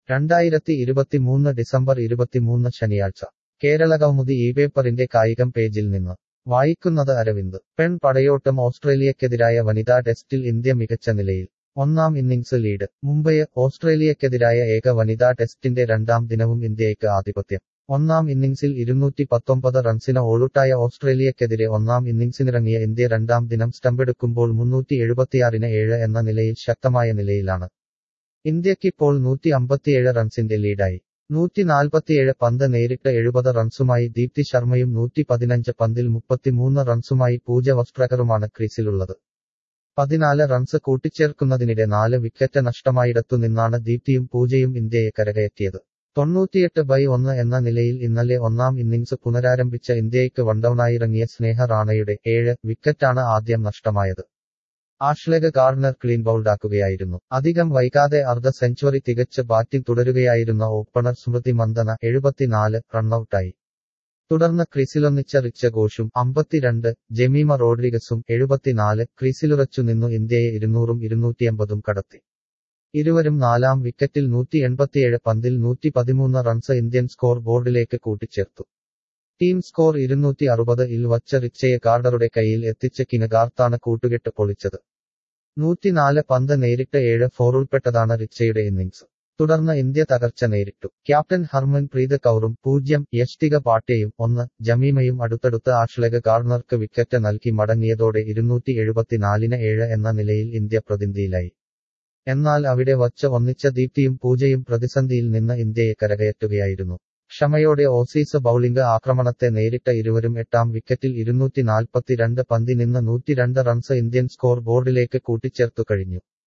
രണ്ടായിരത്തി ഇരുപത്തിമൂന്ന് ഡിസംബർ ഇരുപത്തിമൂന്ന് ശനിയാഴ്ച കേരള കൗമുദി ഈ പേപ്പറിന്റെ കായികം പേജിൽ നിന്ന് വായിക്കുന്നത് അരവിന്ദ് പെൺ പടയോട്ടം ഓസ്ട്രേലിയക്കെതിരായ വനിതാ ടെസ്റ്റിൽ ഇന്ത്യ മികച്ച നിലയിൽ ഒന്നാം ഇന്നിംഗ്സ് ലീഡ് മുംബൈ ഓസ്ട്രേലിയക്കെതിരായ ഏക വനിതാ ടെസ്റ്റിന്റെ രണ്ടാം ദിനവും ഇന്ത്യയ്ക്ക് ആധിപത്യം ഒന്നാം ഇന്നിംഗ്സിൽ ഇരുന്നൂറ്റി പത്തൊമ്പത് റൺസിന് ഓളുട്ടായ ഓസ്ട്രേലിയക്കെതിരെ ഒന്നാം ഇന്നിംഗ്സിനിറങ്ങിയ ഇന്ത്യ രണ്ടാം ദിനം സ്റ്റമ്പെടുക്കുമ്പോൾ മുന്നൂറ്റി എഴുപത്തിയാറിന് ഏഴ് എന്ന നിലയിൽ ശക്തമായ നിലയിലാണ് ഇന്ത്യക്കിപ്പോൾ നൂറ്റി അമ്പത്തിയേഴ് റൺസിന്റെ ലീഡായി നൂറ്റി നാൽപ്പത്തിയേഴ് പന്ത് നേരിട്ട് എഴുപത് റൺസുമായി ദീപ്തി ശർമ്മയും നൂറ്റി പതിനഞ്ച് പന്തിൽ മുപ്പത്തിമൂന്ന് റൺസുമായി പൂജ വസ്ട്രകറുമാണ് ക്രീസിലുള്ളത് പതിനാല് റൺസ് കൂട്ടിച്ചേർക്കുന്നതിനിടെ നാല് വിക്കറ്റ് നഷ്ടമായിടത്തു നിന്നാണ് ദീപ്തിയും പൂജയും ഇന്ത്യയെ കരകയറ്റിയത് തൊണ്ണൂറ്റിയെട്ട് ബൈ ഒന്ന് എന്ന നിലയിൽ ഇന്നലെ ഒന്നാം ഇന്നിംഗ്സ് പുനരാരംഭിച്ച ഇന്ത്യയ്ക്ക് വൺഡൌണായിറങ്ങിയ സ്നേഹ റാണയുടെ ഏഴ് വിക്കറ്റാണ് ആദ്യം നഷ്ടമായത് ആഷ്ലെഗ് ഗാർണർ ക്ലീൻ ബൗൾഡാക്കുകയായിരുന്നു അധികം വൈകാതെ അർദ്ധ സെഞ്ചുറി തികച്ച് ബാറ്റിംഗ് തുടരുകയായിരുന്ന ഓപ്പണർ സ്മൃതി മന്ദന എഴുപത്തിനാല് റണ്ണൌട്ടായി തുടർന്ന് ക്രീസിലൊന്നിച്ച റിച്ച ഘോഷും അമ്പത്തിരണ്ട് ജമീമ റോഡ്രിഗസും എഴുപത്തിനാല് ക്രീസിലുറച്ചു നിന്നു ഇന്ത്യയെ ഇരുന്നൂറും ഇരുന്നൂറ്റിയമ്പതും കടത്തി ഇരുവരും നാലാം വിക്കറ്റിൽ നൂറ്റി എൺപത്തിയേഴ് പന്തിൽ നൂറ്റി പതിമൂന്ന് റൺസ് ഇന്ത്യൻ സ്കോർ ബോർഡിലേക്ക് കൂട്ടിച്ചേർത്തു ടീം സ്കോർ ഇരുന്നൂറ്റി അറുപത് ഇൽ വച്ച റിച്ചയെ കാർഡറുടെ കയ്യിൽ എത്തിച്ച കിനഗാർത്താണ് കൂട്ടുകെട്ട് പൊളിച്ചത് നൂറ്റിനാല് പന്ത് നേരിട്ട് ഏഴ് ഫോർ ഉൾപ്പെട്ടതാണ് റിച്ചയുടെ ഇന്നിംഗ്സ് തുടർന്ന് ഇന്ത്യ തകർച്ച നേരിട്ടു ക്യാപ്റ്റൻ ഹർമൻ പ്രീത് കൗറും പൂജ്യം യഷ്തിക പാട്യയും ഒന്ന് ജമീമയും അടുത്തടുത്ത് ആഷ്ലഗ് ഗാർണർക്ക് വിക്കറ്റ് നൽകി മടങ്ങിയതോടെ ഇരുന്നൂറ്റി എഴുപത്തിനാലിന് ഏഴ് എന്ന നിലയിൽ ഇന്ത്യ പ്രതിന്ധിയിലായി എന്നാൽ അവിടെ വച്ച് ഒന്നിച്ച ദീപ്തിയും പൂജയും പ്രതിസന്ധിയിൽ നിന്ന് ഇന്ത്യയെ കരകയറ്റുകയായിരുന്നു ക്ഷമയോടെ ഓസീസ് ബൌളിംഗ് ആക്രമണത്തെ നേരിട്ട ഇരുവരും എട്ടാം വിക്കറ്റിൽ ഇരുന്നൂറ്റി നാൽപ്പത്തിരണ്ട് പന്തി നിന്ന് നൂറ്റിരണ്ട് റൺസ് ഇന്ത്യൻ സ്കോർ ബോർഡിലേക്ക് കൂട്ടിച്ചേർത്തു കഴിഞ്ഞു